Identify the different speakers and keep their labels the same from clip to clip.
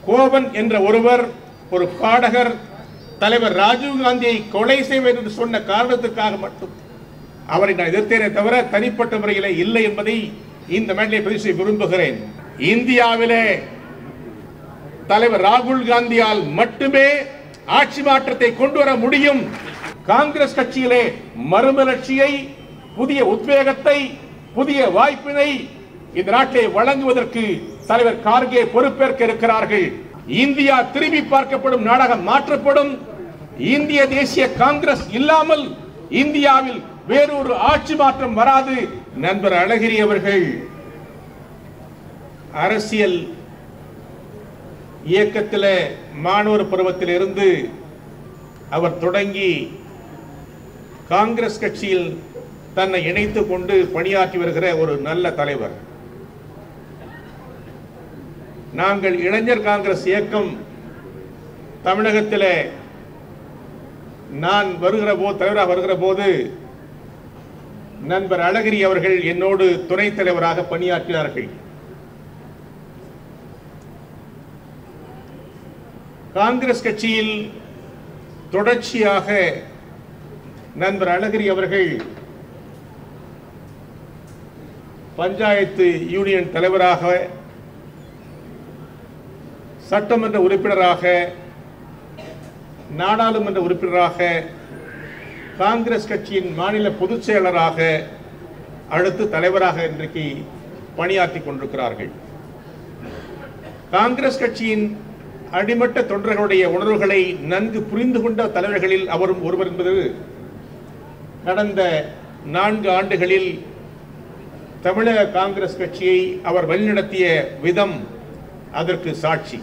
Speaker 1: கோவன் என்ற ஒருவர் ஒரு பாடகர் தலைவர் ராஜீவ் காந்தியை கொலை செய்வேன் என்று சொன்ன காரணத்துக்காக மட்டும் அவரை நான் எதிர்த்தேனே தவிர தனிப்பட்ட முறையிலே இல்லை என்பதை இந்த மேடையை பதிவு செய்ய விரும்புகிறேன் இந்தியாவிலே தலைவர் ராகுல் காந்தியால் மட்டுமே ஆட்சி மாற்றத்தை கொண்டு வர முடியும் காங்கிரஸ் கட்சியிலே மறுமலர்ச்சியை புதிய உத்வேகத்தை புதிய வாய்ப்பினை இந்த நாட்டிலே வழங்குவதற்கு தலைவர் கார்கே பொறுப்பேற்க இருக்கிறார்கள் இந்தியா திரும்பி பார்க்கப்படும் நாடாக மாற்றப்படும் இந்திய தேசிய காங்கிரஸ் இல்லாமல் இந்தியாவில் வேறொரு ஆட்சி மாற்றம் வராது நண்பர் அழகிரி அவர்கள் அரசியல் இயக்கத்தில் மாணவர் பருவத்தில் இருந்து அவர் தொடங்கி காங்கிரஸ் கட்சியில் தன்னை இணைத்துக் கொண்டு பணியாற்றி வருகிற ஒரு நல்ல தலைவர் நாங்கள் இளைஞர் காங்கிரஸ் இயக்கம் தமிழகத்தில் நான் வருகிற போது தலைவராக வருகிற போது நண்பர் அழகிரி அவர்கள் என்னோடு துணைத் தலைவராக பணியாற்றினார்கள் காங்கிரஸ் கட்சியில் தொடர்ச்சியாக நண்பர் அழகிரி அவர்கள் பஞ்சாயத்து யூனியன் தலைவராக சட்டமன்ற உறுப்பினராக நாடாளுமன்ற உறுப்பினராக காங்கிரஸ் கட்சியின் மாநில பொதுச் செயலராக அடுத்து தலைவராக இன்றைக்கு பணியாற்றி கொண்டிருக்கிறார்கள் காங்கிரஸ் கட்சியின் அடிமட்ட தொண்டர்களுடைய உணர்வுகளை நன்கு புரிந்து கொண்ட தலைவர்களில் அவரும் ஒருவர் என்பது கடந்த நான்கு ஆண்டுகளில் தமிழக காங்கிரஸ் கட்சியை அவர் வழிநடத்திய விதம் அதற்கு சாட்சி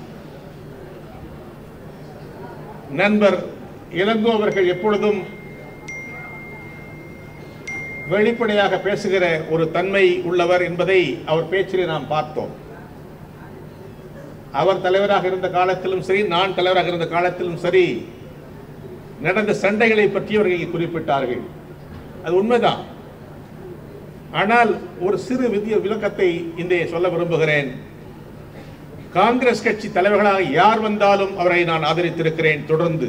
Speaker 1: நண்பர் இளங்கோ அவர்கள் எப்பொழுதும் வெளிப்படையாக பேசுகிற ஒரு தன்மை உள்ளவர் என்பதை அவர் பேச்சிலே நாம் பார்த்தோம் அவர் தலைவராக இருந்த காலத்திலும் சரி நான் தலைவராக இருந்த காலத்திலும் சரி நடந்த சண்டைகளை பற்றி அவர்கள் குறிப்பிட்டார்கள் அது உண்மைதான் ஆனால் ஒரு சிறு விதிய விளக்கத்தை இங்கே சொல்ல விரும்புகிறேன் காங்கிரஸ் கட்சி தலைவர்களாக யார் வந்தாலும் அவரை நான் ஆதரித்திருக்கிறேன் தொடர்ந்து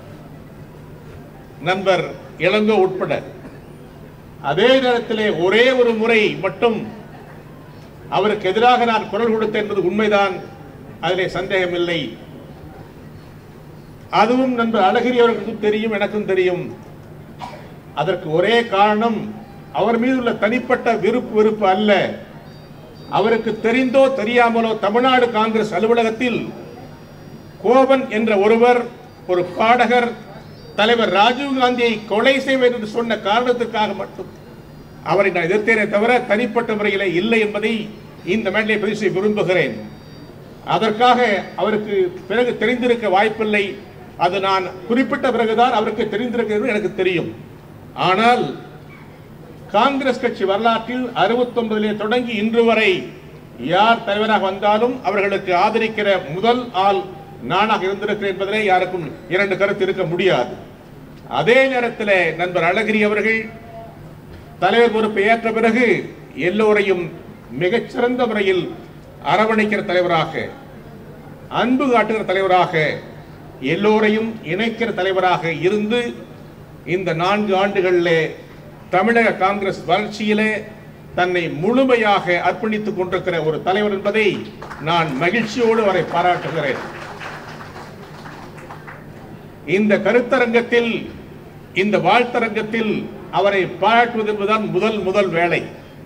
Speaker 1: நண்பர் இளங்கோ உட்பட அதே நேரத்திலே ஒரே ஒரு முறை மட்டும் அவருக்கு எதிராக நான் குரல் கொடுத்தேன் என்பது உண்மைதான் அதிலே சந்தேகமில்லை அதுவும் நண்பர் அழகிரி அவர்களுக்கும் தெரியும் எனக்கும் தெரியும் அதற்கு ஒரே காரணம் அவர் மீது உள்ள தனிப்பட்ட விருப்பு வெறுப்பு அல்ல அவருக்கு தெரிந்தோ தெரியாமலோ தமிழ்நாடு காங்கிரஸ் அலுவலகத்தில் கோவன் என்ற ஒருவர் ஒரு பாடகர் தலைவர் ராஜீவ் காந்தியை கொலை செய்வேன் என்று சொன்ன காரணத்துக்காக மட்டும் அவரை நான் எதிர்த்தேனே தவிர தனிப்பட்ட முறையில் இல்லை என்பதை இந்த மேடையை பதிவு செய்ய விரும்புகிறேன் அதற்காக அவருக்கு பிறகு தெரிந்திருக்க வாய்ப்பில்லை அது நான் குறிப்பிட்ட பிறகுதான் அவருக்கு தெரிந்திருக்கிறது எனக்கு தெரியும் ஆனால் காங்கிரஸ் கட்சி வரலாற்றில் 69 தொடங்கி இன்று வரை யார் தலைவராக வந்தாலும் அவர்களுக்கு ஆதரிக்கிற முதல் ஆள் நானாக இருந்திருக்கிறேன் என்பதிலே யாருக்கும் இரண்டு கருத்து இருக்க முடியாது அதே நேரத்தில் நண்பர் அழகிரி அவர்கள் தலைவர் பொறுப்பை ஏற்ற பிறகு எல்லோரையும் மிகச்சிறந்த முறையில் அரவணைக்கிற தலைவராக அன்பு காட்டுகிற தலைவராக எல்லோரையும் இணைக்கிற தலைவராக இருந்து இந்த நான்கு ஆண்டுகளிலே தமிழக காங்கிரஸ் வளர்ச்சியிலே தன்னை முழுமையாக அர்ப்பணித்துக் கொண்டிருக்கிற ஒரு தலைவர் என்பதை நான் மகிழ்ச்சியோடு அவரை பாராட்டுகிறேன் இந்த கருத்தரங்கத்தில் இந்த வாழ்த்தரங்கத்தில் அவரை பாராட்டுவது என்பதுதான் முதல் முதல் வேலை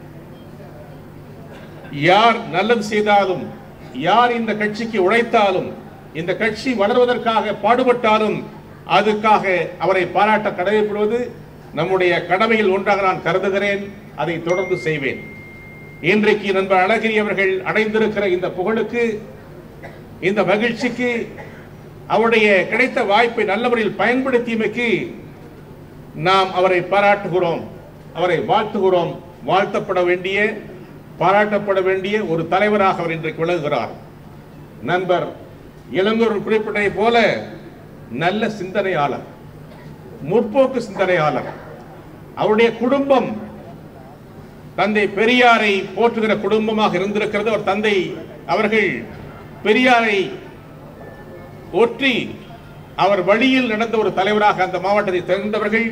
Speaker 1: யார் நல்லது செய்தாலும் யார் இந்த கட்சிக்கு உழைத்தாலும் இந்த கட்சி வளர்வதற்காக பாடுபட்டாலும் அதுக்காக அவரை பாராட்ட கடமைப்படுவது நம்முடைய கடமையில் ஒன்றாக நான் கருதுகிறேன் அதை தொடர்ந்து செய்வேன் இன்றைக்கு நண்பர் அழகிரி அவர்கள் அடைந்திருக்கிற இந்த புகழுக்கு இந்த மகிழ்ச்சிக்கு அவருடைய கிடைத்த வாய்ப்பை நல்ல முறையில் பயன்படுத்தியமைக்கு நாம் அவரை பாராட்டுகிறோம் அவரை வாழ்த்துகிறோம் வாழ்த்தப்பட வேண்டிய பாராட்டப்பட வேண்டிய ஒரு தலைவராக அவர் இன்றைக்கு விளங்குகிறார் நண்பர் இளங்கோர் குறிப்பிட்டதை போல நல்ல சிந்தனையாளர் முற்போக்கு சிந்தனையாளர் அவருடைய குடும்பம் தந்தை பெரியாரை போற்றுகிற குடும்பமாக இருந்திருக்கிறது அவர் தந்தை அவர்கள் பெரியாரை ஒற்றி அவர் வழியில் நடந்த ஒரு தலைவராக அந்த மாவட்டத்தை தெரிந்தவர்கள்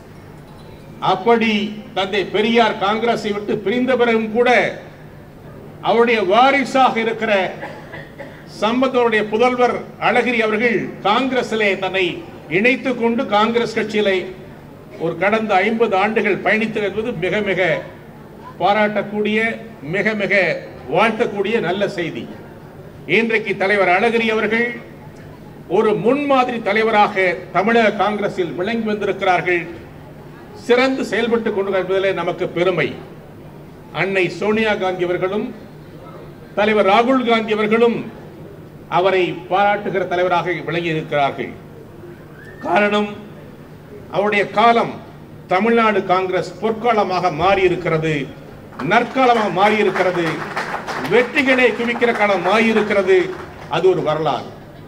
Speaker 1: அப்படி தந்தை பெரியார் காங்கிரஸை விட்டு பிரிந்த பிறகும் கூட அவருடைய வாரிசாக இருக்கிற சம்பந்தருடைய புதல்வர் அழகிரி அவர்கள் காங்கிரஸிலே தன்னை இணைத்துக் கொண்டு காங்கிரஸ் கட்சியிலே ஒரு கடந்த ஐம்பது ஆண்டுகள் பயணித்தது என்பது மிக மிக பாராட்டக்கூடிய மிக மிக வாழ்த்தக்கூடிய நல்ல செய்தி இன்றைக்கு தலைவர் அழகிரி அவர்கள் ஒரு முன்மாதிரி தலைவராக தமிழக காங்கிரஸில் விளங்கி வந்திருக்கிறார்கள் சிறந்து செயல்பட்டுக் கொண்டு என்பதிலே நமக்கு பெருமை அன்னை சோனியா காந்தி அவர்களும் தலைவர் ராகுல் காந்தி அவர்களும் அவரை பாராட்டுகிற தலைவராக விளங்கி இருக்கிறார்கள் காரணம் அவருடைய காலம் தமிழ்நாடு காங்கிரஸ் பொற்காலமாக மாறி இருக்கிறது நற்காலமாக மாறி இருக்கிறது வெற்றிகளை குவிக்கிற காலம் மாறி இருக்கிறது அது ஒரு வரலாறு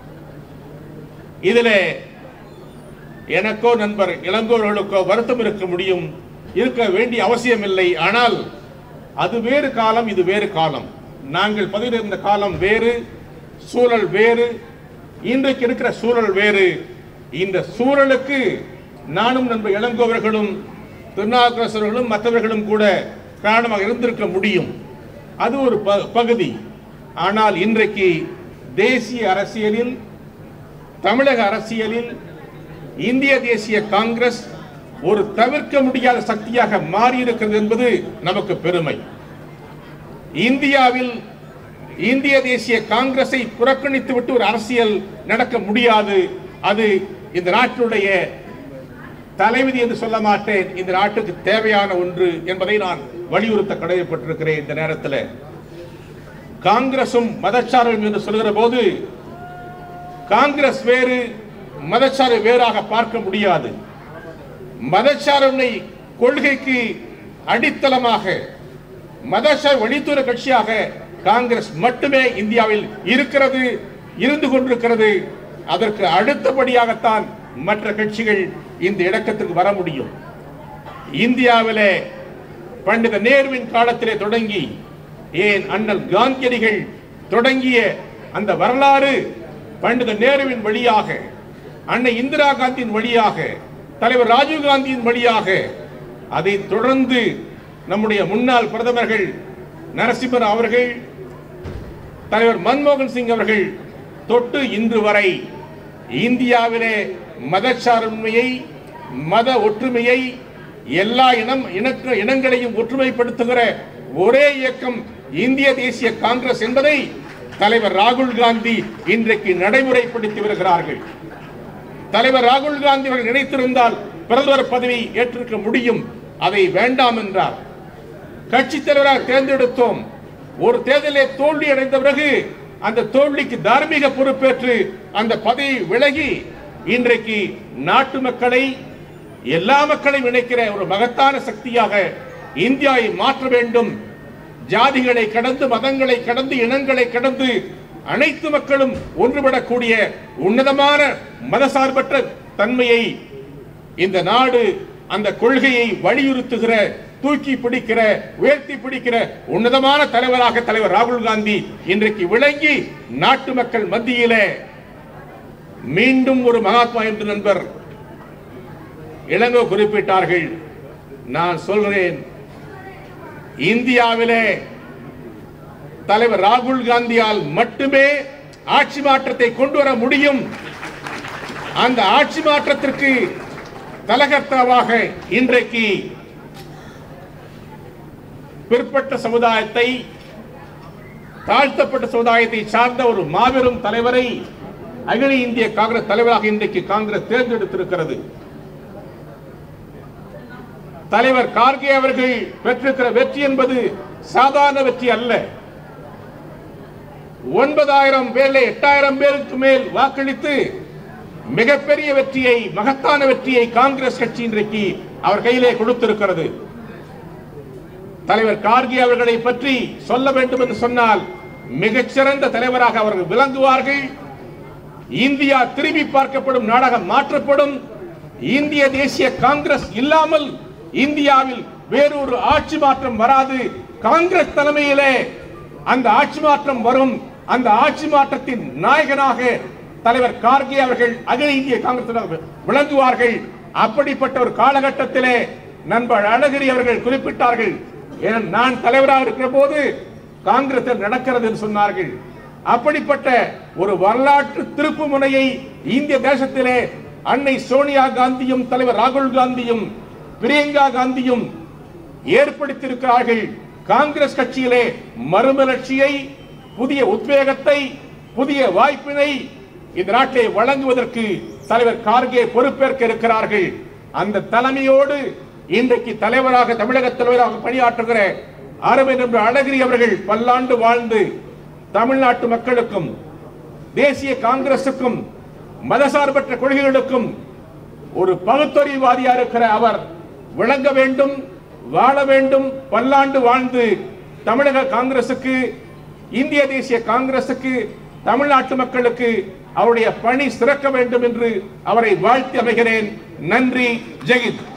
Speaker 1: இதிலே எனக்கோ நண்பர் இளங்கோர்களுக்கோ வருத்தம் இருக்க முடியும் இருக்க வேண்டிய அவசியம் இல்லை ஆனால் அது வேறு காலம் இது வேறு காலம் நாங்கள் பதிவிருந்த காலம் வேறு சூழல் வேறு இன்றைக்கு இருக்கிற சூழல் வேறு இந்த சூழலுக்கு நானும் நண்பர் இளங்கோவர்களும் திருநாவுக்கரசர்களும் மற்றவர்களும் கூட காரணமாக இருந்திருக்க முடியும் அது ஒரு ப- பகுதி ஆனால் இன்றைக்கு தேசிய அரசியலில் தமிழக அரசியலில் இந்திய தேசிய காங்கிரஸ் ஒரு தவிர்க்க முடியாத சக்தியாக மாறியிருக்கிறது என்பது நமக்கு பெருமை இந்தியாவில் இந்திய தேசிய காங்கிரஸை புறக்கணித்து விட்டு ஒரு அரசியல் நடக்க முடியாது அது இந்த நாட்டினுடைய தலைவிதி என்று சொல்ல மாட்டேன் இந்த நாட்டுக்கு தேவையான ஒன்று என்பதை நான் வலியுறுத்த கடமைப்பட்டிருக்கிறேன் இந்த நேரத்தில் காங்கிரசும் மதச்சாரம் என்று சொல்கிற போது காங்கிரஸ் வேறு மதச்சார்பை வேறாக பார்க்க முடியாது மதச்சார்பை கொள்கைக்கு அடித்தளமாக மதச்சார் வழித்துறை கட்சியாக காங்கிரஸ் மட்டுமே இந்தியாவில் இருக்கிறது இருந்து கொண்டிருக்கிறது அதற்கு அடுத்தபடியாகத்தான் மற்ற கட்சிகள் இந்த இடக்கத்துக்கு வர முடியும் இந்தியாவிலே பண்டித நேருவின் காலத்திலே தொடங்கி ஏன் அண்ணல் காந்தியடிகள் தொடங்கிய அந்த வரலாறு பண்டித நேருவின் வழியாக அன்னை இந்திரா காந்தியின் வழியாக தலைவர் ராஜீவ் காந்தியின் வழியாக அதை தொடர்ந்து நம்முடைய முன்னாள் பிரதமர்கள் நரசிம்மர் அவர்கள் தலைவர் மன்மோகன் சிங் அவர்கள் தொட்டு இன்று வரை இந்தியாவிலே மதச்சார்பின்மையை மத ஒற்றுமையை எல்லா இனம் இனக்க இனங்களையும் ஒற்றுமைப்படுத்துகிற ஒரே இயக்கம் இந்திய தேசிய காங்கிரஸ் என்பதை தலைவர் ராகுல் காந்தி இன்றைக்கு நடைமுறைப்படுத்தி வருகிறார்கள் தலைவர் ராகுல் காந்தி அவர்கள் நினைத்திருந்தால் பிரதமர் பதவி ஏற்றிருக்க முடியும் அதை வேண்டாம் என்றார் கட்சி தலைவராக தேர்ந்தெடுத்தோம் ஒரு தேர்தலிலே தோல்வி அடைந்த பிறகு அந்த தோல்விக்கு தார்மீக பொறுப்பேற்று அந்த பதவி விலகி இன்றைக்கு நாட்டு மக்களை எல்லா மக்களையும் இணைக்கிற ஒரு மகத்தான சக்தியாக இந்தியாவை மாற்ற வேண்டும் ஜாதிகளை கடந்து மதங்களை கடந்து இனங்களை கடந்து அனைத்து மக்களும் ஒன்றுபடக்கூடிய உன்னதமான மதசார்பற்ற தன்மையை இந்த நாடு அந்த கொள்கையை வலியுறுத்துகிற தூக்கி பிடிக்கிற உயர்த்தி பிடிக்கிற உன்னதமான தலைவராக தலைவர் ராகுல் காந்தி இன்றைக்கு விளங்கி நாட்டு மக்கள் மத்தியிலே மீண்டும் ஒரு மகாத்மா என்று நண்பர் இளங்கோ குறிப்பிட்டார்கள் நான் சொல்கிறேன் இந்தியாவிலே தலைவர் ராகுல் காந்தியால் மட்டுமே ஆட்சி மாற்றத்தை கொண்டு வர முடியும் அந்த ஆட்சி மாற்றத்திற்கு தலகர்த்தாவாக இன்றைக்கு பிற்பட்ட சமுதாயத்தை தாழ்த்தப்பட்ட சமுதாயத்தை சார்ந்த ஒரு மாபெரும் தலைவரை அகில இந்திய காங்கிரஸ் தலைவராக இன்றைக்கு காங்கிரஸ் தேர்ந்தெடுத்திருக்கிறது தலைவர் கார்கே அவர்கள் பெற்றிருக்கிற வெற்றி என்பது சாதாரண வெற்றி அல்ல ஒன்பதாயிரம் பேர்ல எட்டாயிரம் பேருக்கு மேல் வாக்களித்து மிகப்பெரிய வெற்றியை மகத்தான வெற்றியை காங்கிரஸ் கட்சி இன்றைக்கு அவர் கையிலே கொடுத்திருக்கிறது தலைவர் கார்கே அவர்களை பற்றி சொல்ல வேண்டும் என்று சொன்னால் மிகச்சிறந்த தலைவராக அவர்கள் விளங்குவார்கள் இந்தியா திரும்பி பார்க்கப்படும் நாடகம் மாற்றப்படும் இந்திய தேசிய காங்கிரஸ் இல்லாமல் இந்தியாவில் வேறொரு ஆட்சி மாற்றம் வராது காங்கிரஸ் தலைமையிலே அந்த ஆட்சி மாற்றம் வரும் அந்த ஆட்சி மாற்றத்தின் நாயகனாக தலைவர் கார்கே அவர்கள் அகில இந்திய காங்கிரஸ் விளங்குவார்கள் அப்படிப்பட்ட ஒரு காலகட்டத்திலே நண்பர் அழகிரி அவர்கள் குறிப்பிட்டார்கள் ஏன் நான் தலைவராக இருக்கிற போது காங்கிரஸ் நடக்கிறது என்று சொன்னார்கள் அப்படிப்பட்ட ஒரு வரலாற்று திருப்பு முனையை இந்திய தேசத்திலே அன்னை சோனியா காந்தியும் தலைவர் ராகுல் காந்தியும் பிரியங்கா காந்தியும் ஏற்படுத்தியிருக்கிறார்கள் காங்கிரஸ் கட்சியிலே மறுமலர்ச்சியை புதிய உத்வேகத்தை புதிய வாய்ப்பினை இந்த நாட்டிலே வழங்குவதற்கு தலைவர் கார்கே பொறுப்பேற்க இருக்கிறார்கள் அந்த தலைமையோடு இன்றைக்கு தலைவராக தமிழக தலைவராக பணியாற்றுகிற அருமை நண்பர் அழகிரி அவர்கள் பல்லாண்டு வாழ்ந்து தமிழ்நாட்டு மக்களுக்கும் தேசிய காங்கிரசுக்கும் மதசார்பற்ற கொள்கைகளுக்கும் ஒரு பகுத்தறிவாதியா இருக்கிற அவர் விளங்க வேண்டும் வாழ வேண்டும் பல்லாண்டு வாழ்ந்து தமிழக காங்கிரசுக்கு இந்திய தேசிய காங்கிரசுக்கு தமிழ்நாட்டு மக்களுக்கு அவருடைய பணி சிறக்க வேண்டும் என்று அவரை வாழ்த்தி அமைகிறேன் நன்றி ஜெயித்